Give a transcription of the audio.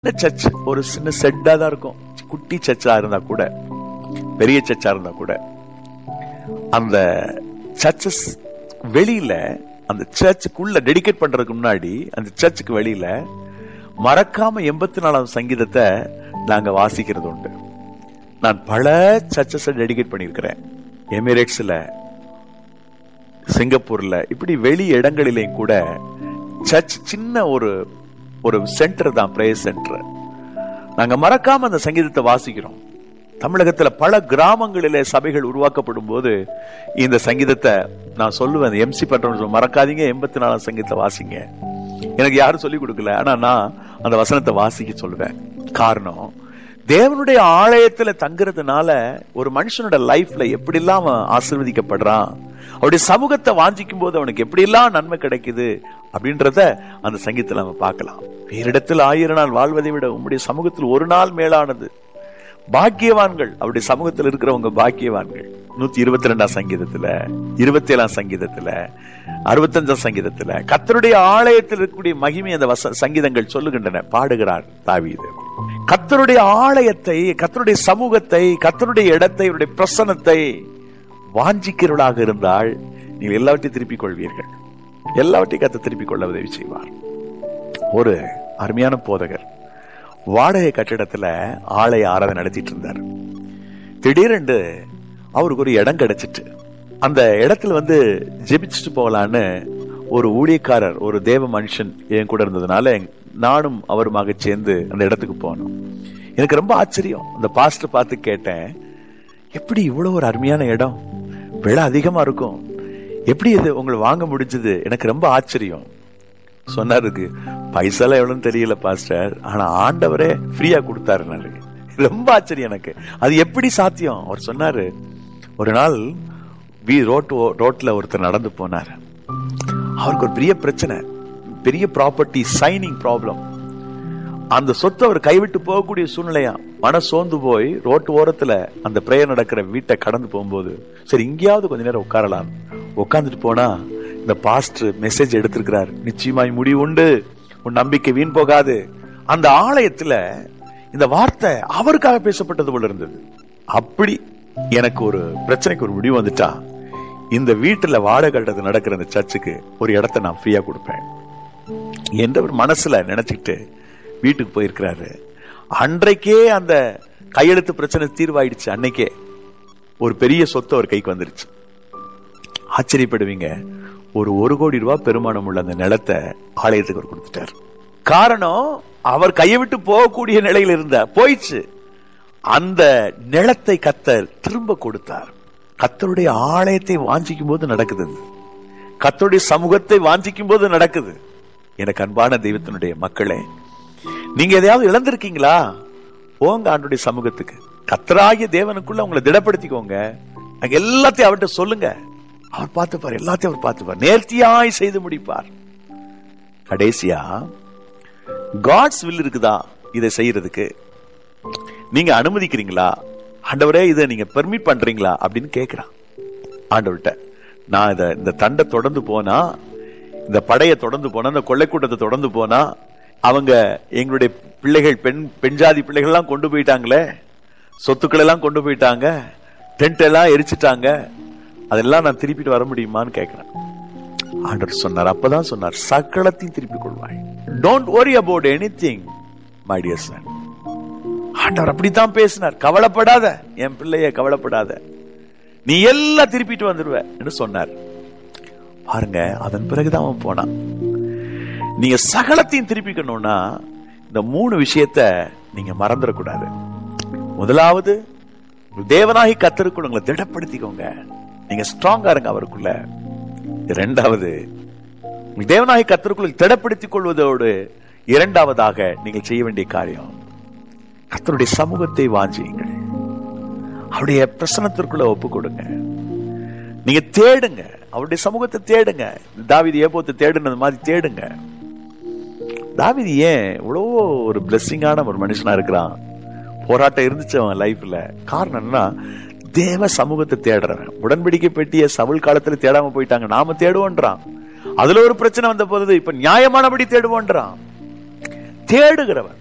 சின்ன சர்ச் ஒரு சின்ன செட்டா தான் இருக்கும் குட்டி சர்ச்சா இருந்தா கூட பெரிய சர்ச்சா இருந்தா கூட அந்த சர்ச்சஸ் வெளியில அந்த சர்ச்சுக்குள்ள டெடிகேட் பண்றதுக்கு முன்னாடி அந்த சர்ச்சுக்கு வெளியில மறக்காம எண்பத்தி நாலாவது சங்கீதத்தை நாங்க வாசிக்கிறது உண்டு நான் பல சர்ச்சஸ் டெடிகேட் பண்ணியிருக்கிறேன் எமிரேட்ஸ்ல சிங்கப்பூர்ல இப்படி வெளி இடங்களிலேயும் கூட சர்ச் சின்ன ஒரு ஒரு சென்டர் தான் பிரேயர் சென்டர் நாங்க மறக்காம அந்த சங்கீதத்தை வாசிக்கிறோம் தமிழகத்துல பல கிராமங்களிலே சபைகள் உருவாக்கப்படும் போது இந்த சங்கீதத்தை நான் சொல்லுவேன் எம்சி பண்றோம் மறக்காதீங்க எண்பத்தி நாலாம் சங்கீதத்தை வாசிங்க எனக்கு யாரும் சொல்லிக் கொடுக்கல ஆனா நான் அந்த வசனத்தை வாசிக்க சொல்லுவேன் காரணம் தேவனுடைய ஆலயத்துல தங்குறதுனால ஒரு மனுஷனோட லைஃப்ல எப்படிலாம் அவன் ஆசிர்வதிக்கப்படுறான் அவருடைய சமூகத்தை வாஞ்சிக்கும் போது அவனுக்கு எப்படியெல்லாம் நன்மை கிடைக்குது அப்படின்றத அந்த சங்கீதத்துல நம்ம பார்க்கலாம் வேறிடத்தில் ஆயிரம் நாள் வாழ்வதை விட உங்களுடைய சமூகத்தில் ஒரு நாள் மேலானது பாக்கியவான்கள் அவருடைய சமூகத்தில் இருக்கிறவங்க பாக்கியவான்கள் நூத்தி இருபத்தி ரெண்டாம் சங்கீதத்துல இருபத்தி ஏழாம் சங்கீதத்துல அறுபத்தஞ்சாம் சங்கீதத்துல கத்தருடைய ஆலயத்தில் இருக்கக்கூடிய மகிமை அந்த வச சங்கீதங்கள் சொல்லுகின்றன பாடுகிறார் தாவீது கத்தருடைய ஆலயத்தை கத்தருடைய சமூகத்தை கத்தருடைய இடத்தை அவருடைய பிரசனத்தை வாஞ்சிக்கிறவர்களாக இருந்தால் நீங்கள் எல்லாவற்றையும் திருப்பிக் கொள்வீர்கள் எல்லாவற்றையும் கத்த திருப்பிக் கொள்ள உதவி செய்வார் ஒரு அருமையான போதகர் வாடகை கட்டிடத்துல ஆலய ஆராதனை நடத்திட்டு இருந்தார் திடீரென்று அவருக்கு ஒரு இடம் கிடைச்சிட்டு அந்த இடத்துல வந்து ஜெபிச்சுட்டு போகலான்னு ஒரு ஊழியக்காரர் ஒரு தேவ மனுஷன் என் கூட இருந்ததுனால நானும் அவருமாக சேர்ந்து அந்த இடத்துக்கு போனோம் எனக்கு ரொம்ப ஆச்சரியம் அந்த பாஸ்டர் பார்த்து கேட்டேன் எப்படி இவ்வளவு ஒரு அருமையான இடம் விலை அதிகமா இருக்கும் எப்படி இது உங்களை வாங்க முடிஞ்சது எனக்கு ரொம்ப ஆச்சரியம் சொன்னாருக்கு பைசால எவ்வளவுன்னு தெரியல பாஸ்டர் ஆனா ஆண்டவரே ஃப்ரீயா கொடுத்தாரு எனக்கு ரொம்ப ஆச்சரியம் எனக்கு அது எப்படி சாத்தியம் அவர் சொன்னாரு ஒரு நாள் வி ரோட் ரோட்ல ஒருத்தர் நடந்து போனார் அவருக்கு ஒரு பெரிய பிரச்சனை பெரிய ப்ராப்பர்ட்டி சைனிங் ப்ராப்ளம் அந்த சொத்தை அவர் கைவிட்டு போகக்கூடிய சூழ்நிலையா மன சோர்ந்து போய் ரோட்டு ஓரத்துல அந்த பிரேயர் நடக்கிற வீட்டை கடந்து போகும்போது சரி இங்கேயாவது கொஞ்ச நேரம் உட்காரலாம் உட்காந்துட்டு போனா இந்த பாஸ்டர் மெசேஜ் எடுத்திருக்கிறார் நிச்சயமாய் முடிவு உண்டு உன் நம்பிக்கை வீண் போகாது அந்த ஆலயத்துல இந்த வார்த்தை அவருக்காக பேசப்பட்டது போல இருந்தது அப்படி எனக்கு ஒரு பிரச்சனைக்கு ஒரு முடிவு வந்துட்டா இந்த வீட்டுல வாடகை கட்டது நடக்கிற இந்த சர்ச்சுக்கு ஒரு இடத்த நான் ஃப்ரீயா கொடுப்பேன் என்ற ஒரு மனசுல நினைச்சுக்கிட்டு வீட்டுக்கு போயிருக்கிறாரு அன்றைக்கே அந்த கையெழுத்து பிரச்சனை தீர்வாயிடுச்சு அன்னைக்கே ஒரு பெரிய சொத்து அவர் கைக்கு வந்துருச்சு ஆச்சரியப்படுவீங்க ஒரு ஒரு கோடி ரூபாய் பெருமானம் உள்ள அந்த நிலத்தை ஆலயத்துக்கு அவர் கொடுத்துட்டார் காரணம் அவர் கையை விட்டு போகக்கூடிய நிலையில் இருந்த போயிடுச்சு அந்த நிலத்தை கத்தர் திரும்ப கொடுத்தார் கத்தருடைய ஆலயத்தை வாஞ்சிக்கும் போது நடக்குது கத்தருடைய சமூகத்தை வாஞ்சிக்கும் போது நடக்குது எனக்கு அன்பான தெய்வத்தினுடைய மக்களே நீங்க எதையாவது இழந்திருக்கீங்களா போங்க ஆண்டுடைய சமூகத்துக்கு கத்தராகிய தேவனுக்குள்ள உங்களை திடப்படுத்திக்கோங்க எல்லாத்தையும் அவர்கிட்ட சொல்லுங்க அவர் பார்த்துப்பார் எல்லாத்தையும் அவர் பார்த்துப்பார் நேர்த்தியாய் செய்து முடிப்பார் கடைசியா காட்ஸ் வில் இருக்குதா இதை செய்யறதுக்கு நீங்க அனுமதிக்கிறீங்களா ஆண்டவரே இதை நீங்க பெர்மிட் பண்றீங்களா அப்படின்னு கேட்கிறான் ஆண்டவர்கிட்ட நான் இத இந்த தண்டை தொடர்ந்து போனா இந்த படையை தொடர்ந்து போனா இந்த கொள்ளை கூட்டத்தை தொடர்ந்து போனா அவங்க எங்களுடைய பிள்ளைகள் பெண் பெண் ஜாதி பிள்ளைகள் எல்லாம் கொண்டு போயிட்டாங்களே சொத்துக்கள் எல்லாம் கொண்டு போயிட்டாங்க டென்ட் எல்லாம் எரிச்சிட்டாங்க அதெல்லாம் நான் திருப்பிட்டு வர முடியுமான்னு கேட்கிறேன் ஆண்டவர் சொன்னார் அப்பதான் சொன்னார் சக்கலத்தையும் திருப்பி கொள்வாய் don't worry about anything my dear son ஆண்டவர் அப்படித்தான் பேசினார் கவலைப்படாத என் பிள்ளைய கவலைப்படாத நீ எல்லாம் திருப்பிட்டு வந்துடுவ என்று சொன்னார் பாருங்க அதன் பிறகுதான் அவன் போனான் நீங்க சகலத்தையும் திருப்பிக்கணும்னா இந்த மூணு விஷயத்த நீங்க மறந்துடக்கூடாது முதலாவது தேவனாகி கத்தருக்குள்ள உங்களை திடப்படுத்திக்கோங்க நீங்க ஸ்ட்ராங்கா இருங்க அவருக்குள்ள இரண்டாவது தேவனாகி கத்தருக்குள்ள திடப்படுத்திக் கொள்வதோடு இரண்டாவதாக நீங்கள் செய்ய வேண்டிய காரியம் கத்தருடைய சமூகத்தை வாஞ்சியுங்கள் அவருடைய பிரசனத்திற்குள்ள ஒப்பு கொடுங்க நீங்க தேடுங்க அவருடைய சமூகத்தை தேடுங்க தாவிதி ஏபோத்தை தேடுனது மாதிரி தேடுங்க தாவிதி ஏன் இவ்வளவோ ஒரு பிளெஸ்ஸிங்கான ஒரு மனுஷனா இருக்கிறான் போராட்டம் இருந்துச்சு அவன் லைஃப்ல காரணம் என்ன தேவ சமூகத்தை தேடுறவன் உடன்படிக்கை பெட்டிய சவுல் காலத்துல தேடாம போயிட்டாங்க நாம தேடுவோன்றான் அதுல ஒரு பிரச்சனை வந்த போது இப்ப நியாயமானபடி தேடுவோன்றான் தேடுகிறவன்